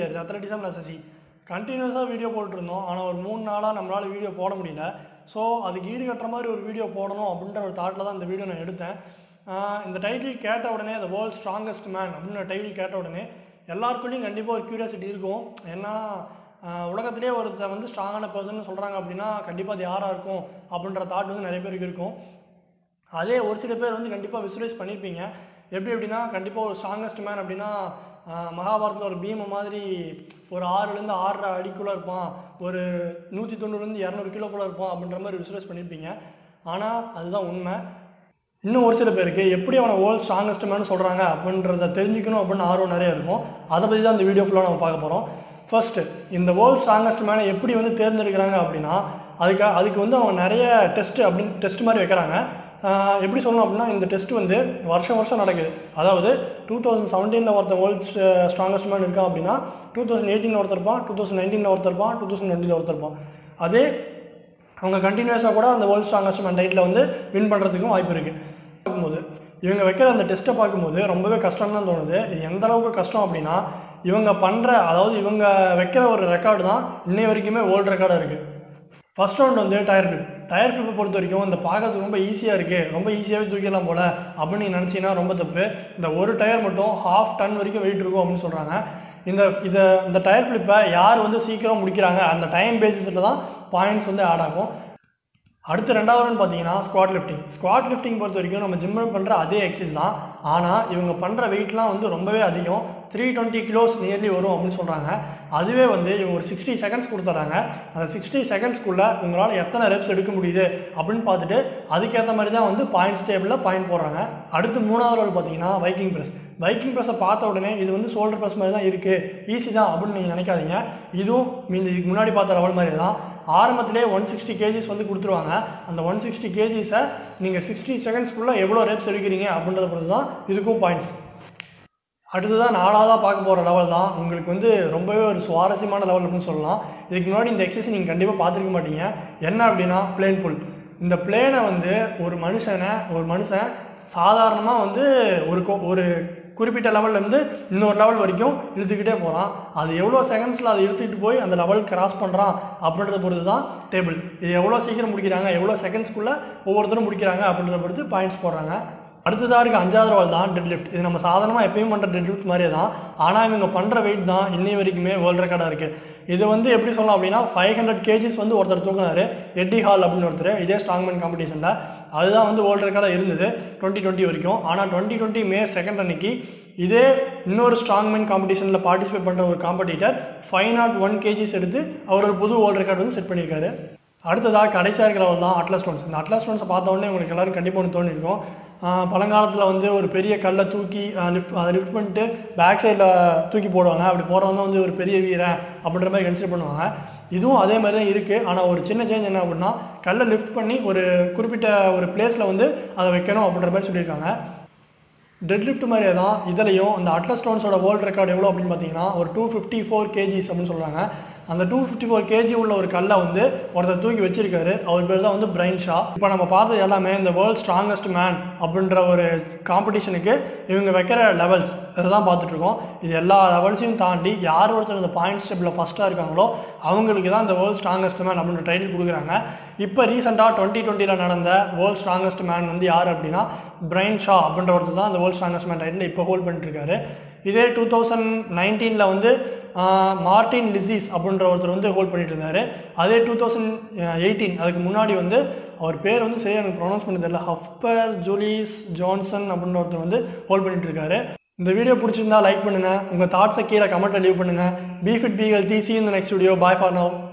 ஆயிடுது அத்லட்டிசம் நெசசி கண்டினியூஸாக வீடியோ போட்டுருந்தோம் ஆனால் ஒரு மூணு நாளாக நம்மளால் வீடியோ போட முடியல ஸோ அதுக்கு ஈடு கட்டுற மாதிரி ஒரு வீடியோ போடணும் அப்படின்ற ஒரு தாட்டில் தான் இந்த வீடியோ நான் எடுத்தேன் ஆஹ் இந்த டைட்டில் கேட்ட உடனே the வேர்ல்ட் ஸ்ட்ராங்கஸ்ட் மேன் அப்படின்னு டைட்டில் கேட்ட உடனே எல்லாருக்குள்ளேயும் கண்டிப்பாக ஒரு கியூரியாசிட்டி இருக்கும் ஏன்னா ஆஹ் உலகத்திலே ஒருத்தர் வந்து ஸ்ட்ராங்கான பர்சன் சொல்கிறாங்க அப்படின்னா கண்டிப்பாக அது யாராக இருக்கும் அப்படின்ற தாட் வந்து நிறைய பேருக்கு இருக்கும் அதே ஒரு சில பேர் வந்து கண்டிப்பாக விசுவலைஸ் பண்ணியிருப்பீங்க எப்படி எப்படின்னா கண்டிப்பாக ஒரு ஸ்ட்ராங்கஸ்ட் மேன் அப்படின்னா ஆஹ் மகாபாரதத்தில் ஒரு பீம மாதிரி ஒரு ஆறுலேருந்து ஆறரை அடிக்குள்ளே இருப்பான் ஒரு நூற்றி தொண்ணூறுலேருந்து இரநூறு கிலோக்குள்ளே இருப்பான் அப்படின்ற மாதிரி விசுவலைஸ் பண்ணியிருப்பீங்க ஆனால் அதுதான் உண்மை இன்னும் ஒரு சில பேருக்கு எப்படி அவனை வேர்ல்ட் ஸ்ட்ராங்கஸ்ட் மேன் சொல்கிறாங்க அப்படின்றத தெரிஞ்சுக்கணும் அப்படின்னு ஆர்வம் நிறைய இருக்கும் அதை பற்றி தான் இந்த வீடியோ ஃபுல்லாக நம்ம பார்க்க போகிறோம் ஃபர்ஸ்ட் இந்த வேர்ல்ட் ஸ்ட்ராங்கஸ்ட் மேனை எப்படி வந்து தேர்ந்தெடுக்கிறாங்க அப்படின்னா அதுக்கு அதுக்கு வந்து அவங்க நிறைய டெஸ்ட் அப்படின்னு டெஸ்ட் மாதிரி வைக்கிறாங்க ஆஹ் எப்படி சொல்லணும் அப்படின்னா இந்த டெஸ்ட் வந்து வருஷம் வருஷம் நடக்குது அதாவது டூ தௌசண்ட் செவன்டீனில் ஒருத்தன் வேர்ல்ட் ஸ்ட்ராங்கஸ்ட் மேன் இருக்கான் அப்படின்னா டூ தௌசண்ட் எயிட்டீனில் ஒருத்தர் இருப்பான் டூ தௌசண்ட் நைன்டீனில் ஒருத்தர் இருப்பான் டூ தௌசண்ட் டுவெண்ட்டியில் ஒருத்தர் இருப்பான் அதே அவங்க கண்டினியூஸாக கூட அந்த வேர்ல்ட் ஸ்ட்ராங்கஸ்ட் மேன் டைட்டில் வந்து வின் பண்ணுறதுக்கும் வாய்ப்பு இருக்குது பார்க்கும்போது இவங்க வைக்கிற அந்த டெஸ்ட்டை பார்க்கும்போது ரொம்பவே கஷ்டம் தான் தோணுது இது எந்த அளவுக்கு கஷ்டம் அப்படின்னா இவங்க பண்ணுற அதாவது இவங்க வைக்கிற ஒரு ரெக்கார்டு தான் இன்னை வரைக்குமே வேர்ல்டு ரெக்கார்டாக இருக்குது ஃபர்ஸ்ட் ரவுண்ட் வந்து டயர் ஃபிளிப் டயர் ஃபிளிப்பை பொறுத்த வரைக்கும் இந்த பார்க்கறதுக்கு ரொம்ப ஈஸியாக இருக்குது ரொம்ப ஈஸியாகவே தூக்கிடலாம் போல அப்படின்னு நீ நினச்சிங்கன்னா ரொம்ப தப்பு இந்த ஒரு டயர் மட்டும் ஹாஃப் டன் வரைக்கும் வெயிட் இருக்கும் அப்படின்னு சொல்கிறாங்க இந்த இதை இந்த டயர் ஃபிளிப்பை யார் வந்து சீக்கிரம் முடிக்கிறாங்க அந்த டைம் பேசிஸில் தான் பாயிண்ட்ஸ் வந்து ஆட் ஆகும் அடுத்து ரெண்டாவது பார்த்தீங்கன்னா ஸ்குவாட் லிஃப்டிங் ஸ்குவாட் லிஃப்டிங் பொறுத்த வரைக்கும் நம்ம ஜிம்மில் பண்ணுற அதே எக்ஸசைஸ் தான் ஆனால் இவங்க பண்ணுற வெயிட்லாம் வந்து ரொம்பவே அதிகம் த்ரீ டுவெண்ட்டி கிலோஸ் நியர்லி வரும் அப்படின்னு சொல்கிறாங்க அதுவே வந்து இவங்க ஒரு சிக்ஸ்டி செகண்ட்ஸ் கொடுத்துட்றாங்க அந்த சிக்ஸ்டி செகண்ட்ஸ்க்குள்ளே உங்களால் எத்தனை ரெப்ஸ் எடுக்க முடியுது அப்படின்னு பார்த்துட்டு அதுக்கேற்ற மாதிரி தான் வந்து பாயிண்ட்ஸ் டேபிளில் பாயிண்ட் போடுறாங்க அடுத்து மூணாவது ரோல் பார்த்தீங்கன்னா வைக்கிங் ப்ரெஸ் வைக்கிங் ப்ரெஸ்ஸை பார்த்த உடனே இது வந்து ஷோல்டர் ப்ரெஸ் மாதிரி தான் இருக்குது ஈஸி தான் அப்படின்னு நீங்கள் நினைக்காதீங்க இதுவும் மீன் இதுக்கு முன்னாடி பார்த்த லெவல் மாதிரி தான் ஆரம்பத்திலே ஒன் சிக்ஸ்டி கேஜிஸ் வந்து கொடுத்துருவாங்க அந்த ஒன் சிக்ஸ்டி கேஜிஸை நீங்கள் சிக்ஸ்டி செகண்ட்ஸ்க்குள்ளே எவ்வளோ ரெப்ஸ் எடுக்கிறீங்க அப்படின்றத பொறுத்து தான் இதுக்கும் பாயிண்ட்ஸ் அடுத்ததான் நாலாவதாக பார்க்க போகிற லெவல் தான் உங்களுக்கு வந்து ரொம்பவே ஒரு சுவாரஸ்யமான லெவல் அப்படின்னு சொல்லலாம் இதுக்கு முன்னாடி இந்த எக்ஸசைஸ் நீங்கள் கண்டிப்பாக பார்த்துருக்க மாட்டீங்க என்ன அப்படின்னா பிளேன் புல் இந்த பிளேனை வந்து ஒரு மனுஷனை ஒரு மனுஷன் சாதாரணமாக வந்து ஒரு கொ- ஒரு குறிப்பிட்ட லெவல்ல இருந்து இன்னொரு லெவல் வரைக்கும் இழுத்துக்கிட்டே போகிறான் அது எவ்வளோ செகண்ட்ஸில் அதை இழுத்துக்கிட்டு போய் அந்த லெவல் கிராஸ் பண்ணுறான் அப்படின்றத பொறுத்து தான் டேபிள் இது எவ்வளோ சீக்கிரம் முடிக்கிறாங்க எவ்வளோ செகண்ட்ஸ்க்குள்ளே ஒவ்வொருத்தரும் முடிக்கிறாங்க அப்படின்றத பொறுத்து பாயிண்ட்ஸ் போடுறாங்க அடுத்ததாக இருக்க அஞ்சாவது லெவல் தான் டெட் லிஃப்ட் இது நம்ம சாதாரணமாக எப்பயும் பண்ணுற டெட் லிஃப்ட் மாதிரியே தான் ஆனால் இவங்க பண்ணுற வெயிட் தான் இன்னை வரைக்குமே வேர்ல்டு ரெக்கார்டாக இருக்குது இது வந்து எப்படி சொல்லலாம் அப்படின்னா ஃபைவ் ஹண்ட்ரட் கேஜிஸ் வந்து ஒருத்தர் தூக்குனாரு எட்டி ஹால் அப்படின்னு ஒருத்தர் இதே ஸ்ட்ராங்மேன் காம்படிஷனில் அதுதான் வந்து வேர்ல்டு ரெக்கார்டாக இருந்தது டுவெண்ட்டி டுவெண்ட்டி வரைக்கும் ஆனால் டுவெண்ட்டி டுவெண்ட்டி மே செகண்ட் அன்னைக்கு இதே இன்னொரு ஸ்ட்ராங்மேன் காம்படிஷனில் பார்ட்டிசிபேட் பண்ணுற ஒரு competitor five not one KGs எடுத்து அவர் ஒரு புது வேர்ல்டு ரெக்கார்டு வந்து செட் பண்ணியிருக்காரு அடுத்ததாக கடைசியாக இருக்கிறவங்க தான் அட்லஸ் ஸ்டோன்ஸ் இந்த அட்லஸ் ஸ்டோன்ஸை பார்த்த உடனே உங்களுக்கு எல்லாரும் கண்டிப்பாக ஒன்று தோணிருக்கும் ஆஹ் பழங்காலத்தில் வந்து ஒரு பெரிய கல்லை தூக்கி லிஃப்ட் அதை லிஃப்ட் பண்ணிட்டு பேக் சைடில் தூக்கி போடுவாங்க அப்படி போடுறவங்க வந்து ஒரு பெரிய வீரன் அப்படின்ற மாதிரி கன்சிடர் பண்ணுவாங்க இதுவும் அதே மாதிரி தான் இருக்குது ஆனால் ஒரு சின்ன சேஞ்ச் என்ன அப்படின்னா கல்லை லிஃப்ட் பண்ணி ஒரு குறிப்பிட்ட ஒரு பிளேஸில் வந்து அதை வைக்கணும் அப்படின்ற மாதிரி சொல்லியிருக்காங்க டெட் லிஃப்ட் மாதிரியே தான் இதுலையும் அந்த அட்லஸ் ஸ்டோன்ஸோட வேர்ல்டு ரெக்கார்டு எவ்வளோ அப்படின்னு பார்த்தீங்கன்னா ஒரு டூ ஃபிஃப்டி ஃபோர் கேஜிஸ் அப்படின்னு சொல்கிறாங்க அந்த டூ ஃபிஃப்டி ஃபோர் கேஜி உள்ள ஒரு கல்லை வந்து ஒருத்தர் தூக்கி வச்சிருக்காரு அவர் பேர் தான் வந்து பிரைன் ஷா இப்போ நம்ம பார்த்தது எல்லாமே இந்த வேர்ல்ட் ஸ்ட்ராங்கஸ்ட் மேன் அப்படின்ற ஒரு காம்படிஷனுக்கு இவங்க வைக்கிற லெவல்ஸ் இதை தான் பார்த்துட்டு இருக்கோம் இது எல்லா லெவல்ஸையும் தாண்டி யார் ஒருத்தர் இந்த பாயிண்ட் ஸ்டெப்பில் ஃபஸ்ட்டாக இருக்காங்களோ அவங்களுக்கு தான் இந்த வேர்ல்ட் ஸ்ட்ராங்கஸ்ட் மேன் அப்படின்ற டைட்டில் கொடுக்குறாங்க இப்போ ரீசெண்டாக டுவெண்ட்டி டுவெண்ட்டியில் நடந்த வேர்ல்ட் ஸ்ட்ராங்கஸ்ட் மேன் வந்து யார் அப்படின்னா பிரைன் ஷா அப்படின்ற ஒருத்தர் தான் இந்த வேர்ல்ட் ஸ்ட்ராங்கஸ்ட் மேன் டைட்டில் இப்போ ஹோல்ட் பண்ணிட்டு இருக்காரு இதே டூ தௌசண்ட் நைன்டீனில் வந்து ஆஹ், மார்டின் லிசிஸ் அப்படின்ற ஒருத்தர் வந்து ஹோல்ட் பண்ணிட்டு இருந்தாரு அதே டூ தௌசண்ட் எயிட்டீன் அதுக்கு முன்னாடி வந்து அவர் பேர் வந்து சரியா எனக்கு ப்ரொனவுன்ஸ் பண்ண தெரியல ஹஃபர் ஜூலிஸ் ஜான்சன் அப்படின்ற ஒருத்தர் வந்து ஹோல்ட் பண்ணிட்டு இருக்காரு இந்த வீடியோ பிடிச்சிருந்தா லைக் பண்ணுங்க உங்க தாட்ஸை கீழே கமெண்ட்ல லீவ் பண்ணுங்க be fit be healthy see இந்த next video bye for now